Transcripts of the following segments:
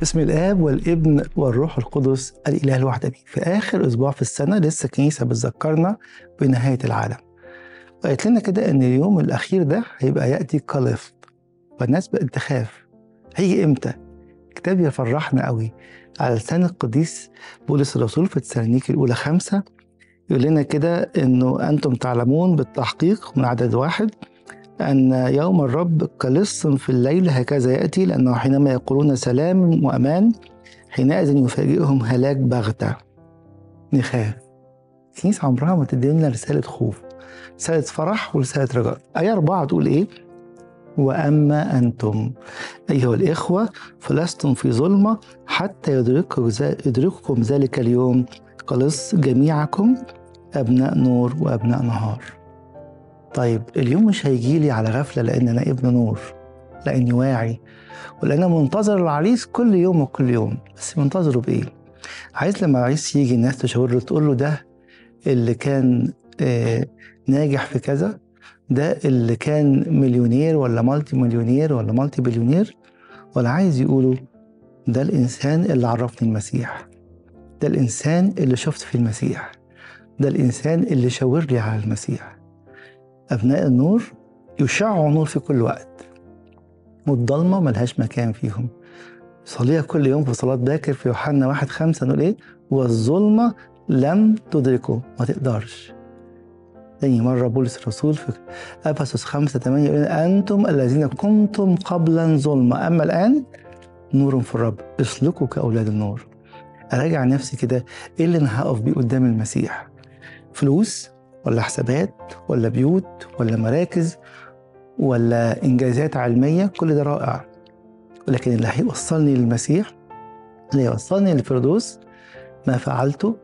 بسم الاب والابن والروح القدس الاله الواحد امين في اخر اسبوع في السنه لسه الكنيسه بتذكرنا بنهايه العالم وقالت لنا كده ان اليوم الاخير ده هيبقى ياتي كلفت فالناس بقت تخاف هيجي امتى الكتاب يفرحنا قوي على لسان القديس بولس الرسول في تسالونيكي الاولى خمسة يقول لنا كده انه انتم تعلمون بالتحقيق من عدد واحد أن يوم الرب كلص في الليل هكذا يأتي لأنه حينما يقولون سلام وأمان حينئذ يفاجئهم هلاك بغتة نخاف الكنيسة عمرها ما تدي لنا رسالة خوف رسالة فرح ورسالة رجاء آية أربعة تقول إيه وأما أنتم أيها الإخوة فلستم في ظلمة حتى يدرككم يدرككم ذلك اليوم قلص جميعكم أبناء نور وأبناء نهار طيب اليوم مش هيجي لي على غفله لان انا ابن نور لاني واعي ولان منتظر العريس كل يوم وكل يوم بس منتظره بايه عايز لما العريس يجي الناس تشاور له تقول له ده اللي كان آه ناجح في كذا ده اللي كان مليونير ولا مالتي مليونير ولا مالتي بليونير ولا عايز يقولوا ده الانسان اللي عرفني المسيح ده الانسان اللي شفت في المسيح ده الانسان اللي شاور لي على المسيح أبناء النور يشعوا نور في كل وقت والضلمة ملهاش مكان فيهم صليها كل يوم في صلاة باكر في يوحنا واحد خمسة نقول إيه والظلمة لم تدركه ما تقدرش تاني مرة بولس الرسول في أفسس خمسة ثمانية يقول أنتم الذين كنتم قبلا ظلمة أما الآن نور في الرب اسلكوا كأولاد النور أراجع نفسي كده إيه اللي أنا هقف بيه قدام المسيح فلوس ولا حسابات ولا بيوت ولا مراكز ولا إنجازات علمية كل ده رائع ولكن اللي هيوصلني للمسيح اللي هيوصلني للفردوس ما فعلته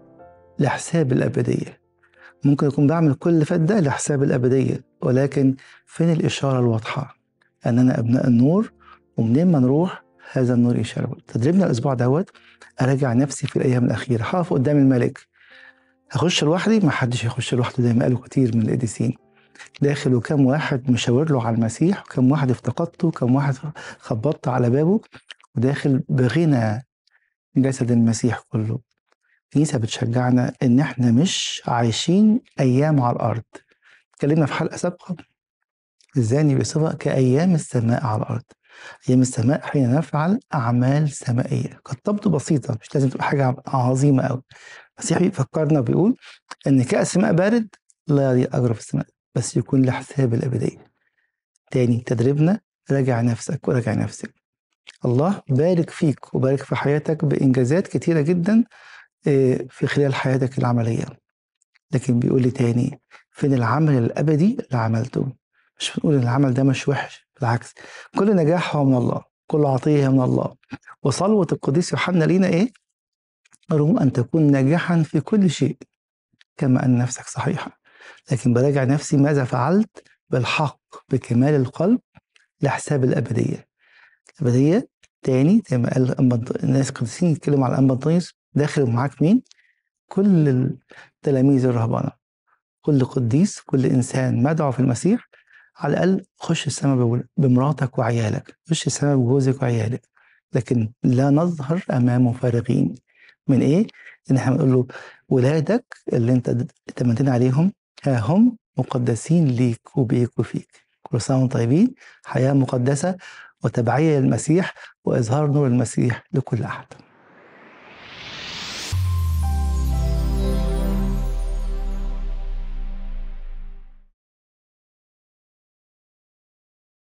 لحساب الأبدية ممكن أكون بعمل كل اللي فات ده لحساب الأبدية ولكن فين الإشارة الواضحة أننا أبناء النور ومنين ما نروح هذا النور يشرب تدريبنا الأسبوع دوت أراجع نفسي في الأيام الأخيرة هقف قدام الملك هخش لوحدي ما حدش هيخش لوحده زي ما قالوا كتير من القديسين داخل وكم واحد مشاور له على المسيح وكم واحد افتقدته وكم واحد خبطت على بابه وداخل بغنى جسد المسيح كله الكنيسة بتشجعنا إن إحنا مش عايشين أيام على الأرض اتكلمنا في حلقة سابقة إزاي بصفة كأيام السماء على الأرض أيام السماء حين نفعل أعمال سمائية قد تبدو بسيطة مش لازم تبقى حاجة عظيمة أوي المسيح بيفكرنا بيقول ان كأس ماء بارد لا يأجر في السماء بس يكون لحساب الأبدية تاني تدريبنا راجع نفسك وراجع نفسك الله بارك فيك وبارك في حياتك بإنجازات كتيرة جدا في خلال حياتك العملية لكن بيقول لي تاني فين العمل الأبدي اللي عملته مش بنقول العمل ده مش وحش بالعكس كل نجاح هو من الله كل عطية من الله وصلوة القديس يوحنا لينا إيه روم أن تكون ناجحا في كل شيء كما أن نفسك صحيحة لكن براجع نفسي ماذا فعلت بالحق بكمال القلب لحساب الأبدية الأبدية تاني زي ما قال الناس القديسين يتكلموا على أنبطونيوس داخل معاك مين؟ كل التلاميذ الرهبانة كل قديس كل إنسان مدعو في المسيح على الأقل خش السماء بمراتك وعيالك خش السماء بجوزك وعيالك لكن لا نظهر أمامه فارغين من ايه؟ ان احنا بنقول له ولادك اللي انت اتمنتنا عليهم ها هم مقدسين ليك وبيك وفيك كل سنه وانتم طيبين حياه مقدسه وتبعيه للمسيح واظهار نور المسيح لكل احد